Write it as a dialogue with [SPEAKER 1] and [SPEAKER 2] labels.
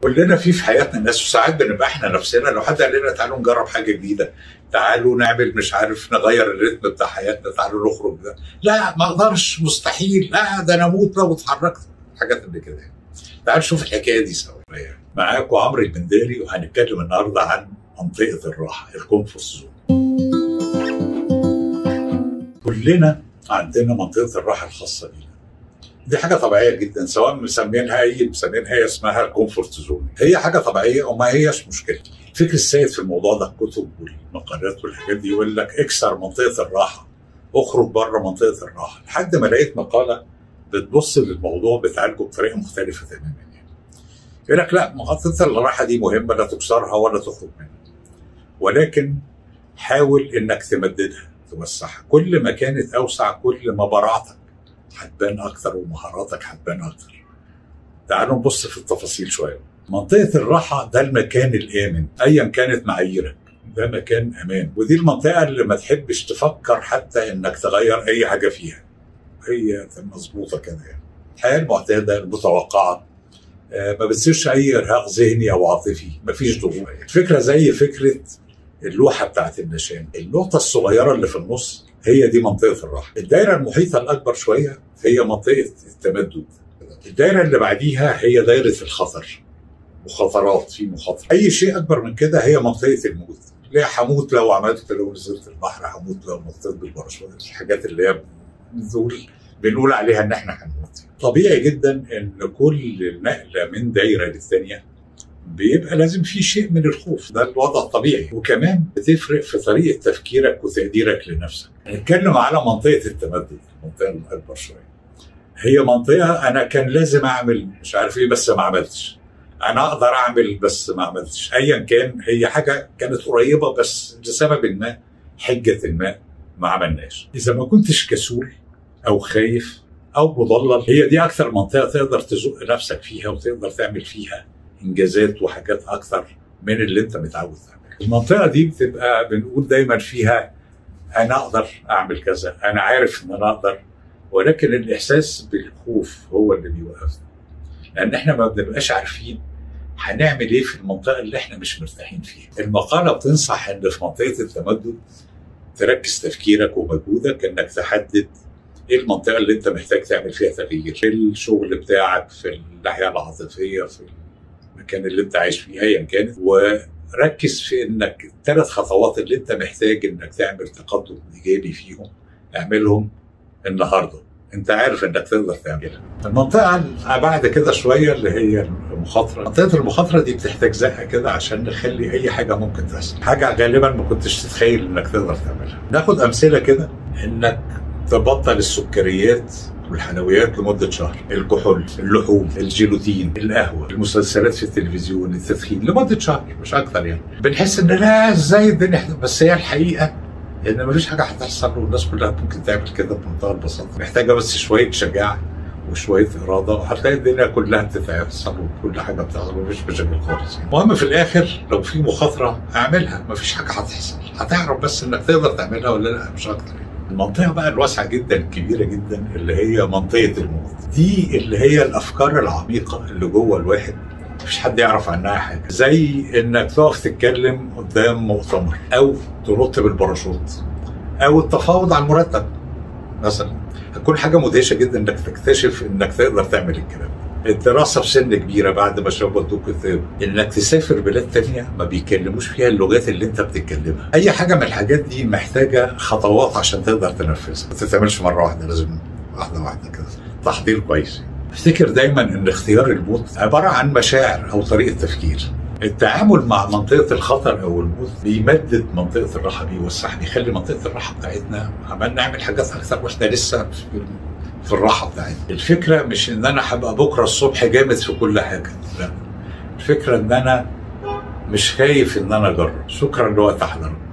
[SPEAKER 1] كلنا في في حياتنا ناس وساعات بنبقى احنا نفسنا لو حد قال لنا تعالوا نجرب حاجه جديده تعالوا نعمل مش عارف نغير الريتم بتاع حياتنا تعالوا نخرج ده لا ما اقدرش مستحيل لا ده انا اموت لو اتحركت حاجات اللي كده تعالوا نشوف الحكايه دي سوا معاكم عمرو البنداري وهنتكلم النهارده عن منطقه الراحه الكومفورت زون كلنا عندنا منطقه الراحه الخاصه بينا دي حاجه طبيعيه جدا سواء مسمينها اي مسمينها هي اسمها الكومفورت زون هي حاجه طبيعيه وما هيش مشكله الفكر السائد في الموضوع ده الكتب والمقالات والحاجات دي يقول لك اكسر منطقه الراحه اخرج بره منطقه الراحه لحد ما لقيت مقاله بتبص للموضوع بتعالجه بطريقه مختلفه تماما يعني يقول لك لا منطقه الراحه دي مهمه لا تكسرها ولا تخرج منها ولكن حاول انك تمددها توسعها كل ما كانت اوسع كل ما براعتك هتبان اكتر ومهاراتك هتبان اكتر تعالوا نبص في التفاصيل شويه منطقه الراحه ده المكان الامن ايا كانت معاييرك ده مكان امان ودي المنطقه اللي ما تحبش تفكر حتى انك تغير اي حاجه فيها هي مظبوطه كده يعني الحياه المعتاده المتوقعه آه ما بتصيرش اي ارهاق ذهني او عاطفي مفيش ضغوط الفكره زي فكره اللوحه بتاعت النشان النقطه الصغيره اللي في النص هي دي منطقه الراحه الدايره المحيطه الاكبر شويه هي منطقه التمدد الدايره اللي بعديها هي دايره الخطر مخاطرات في مخاطره اي شيء اكبر من كده هي منطقه الموت ليه هموت لو عملت لو نزلت البحر هموت لو نطيت بالباراشوت الحاجات اللي هي بنقول بنقول عليها ان احنا هنموت طبيعي جدا ان كل نقله من دايره للثانيه بيبقى لازم في شيء من الخوف ده الوضع الطبيعي وكمان بتفرق في طريقه تفكيرك وتقديرك لنفسك نتكلم على منطقه التمدد المنطقه الاكبر شويه هي منطقه انا كان لازم اعمل مش عارف ايه بس ما عملتش انا اقدر اعمل بس ما عملتش ايا كان هي حاجه كانت قريبه بس لسبب ما حجه ما ما عملناش اذا ما كنتش كسول او خايف او مضلل هي دي اكثر منطقه تقدر تزق نفسك فيها وتقدر تعمل فيها انجازات وحاجات اكثر من اللي انت متعود تعملها. المنطقه دي بتبقى بنقول دايما فيها انا اقدر اعمل كذا، انا عارف ان انا اقدر ولكن الاحساس بالخوف هو اللي بيوقفنا. لان احنا ما بنبقاش عارفين هنعمل ايه في المنطقه اللي احنا مش مرتاحين فيها. المقاله بتنصح ان في منطقه التمدد تركز تفكيرك ومجهودك انك تحدد ايه المنطقه اللي انت محتاج تعمل فيها تغيير في الشغل بتاعك في الناحيه العاطفيه في المكان اللي انت عايش فيه ايا كانت وركز في انك الثلاث خطوات اللي انت محتاج انك تعمل تقدم ايجابي فيهم اعملهم النهارده انت عارف انك تقدر تعملها المنطقه بعد كده شويه اللي هي المخاطره منطقه المخاطره دي بتحتاج زقه كده عشان نخلي اي حاجه ممكن تحصل حاجه غالبا ما كنتش تتخيل انك تقدر تعملها ناخد امثله كده انك تبطل السكريات والحلويات لمدة شهر الكحول اللحوم الجيلوتين القهوة المسلسلات في التلفزيون التدخين لمدة شهر مش أكتر يعني بنحس إن لا إزاي الدنيا بس هي الحقيقة إن مفيش حاجة هتحصل والناس كلها ممكن تعمل كده بمنتهى البساطة محتاجة بس شوية شجاعة وشوية إرادة وهتلاقي الدنيا كلها بتتحصل وكل حاجة بتحصل مفيش مشاكل خالص المهم في الآخر لو في مخاطرة اعملها مفيش حاجة هتحصل هتعرف بس إنك تقدر تعملها ولا لا مش أكتر يعني. المنطقة بقى الواسعة جدا الكبيرة جدا اللي هي منطقة الموت دي اللي هي الأفكار العميقة اللي جوه الواحد مفيش حد يعرف عنها حاجة زي إنك تقف تتكلم قدام مؤتمر أو تنط بالباراشوت أو التفاوض على المرتب مثلا هتكون حاجة مدهشة جدا إنك تكتشف إنك تقدر تعمل الكلام الدراسة في سن كبيرة بعد ما شبطوا كتاب إنك تسافر بلاد تانية ما بيكلموش فيها اللغات اللي أنت بتتكلمها أي حاجة من الحاجات دي محتاجة خطوات عشان تقدر تنفذها ما تتعملش مرة واحدة لازم واحدة واحدة كده تحضير كويس افتكر دايما ان اختيار الموت عبارة عن مشاعر او طريقة تفكير التعامل مع منطقة الخطر أو الموت بيمدد منطقة الراحة بيوسعها بيخلي منطقة الراحة بتاعتنا عمال نعمل حاجات أكثر وإحنا لسه في في الراحه بتاعتنا الفكره مش ان انا هبقى بكره الصبح جامد في كل حاجه لا الفكره ان انا مش خايف ان انا اجرب شكرا لوقت حضرتك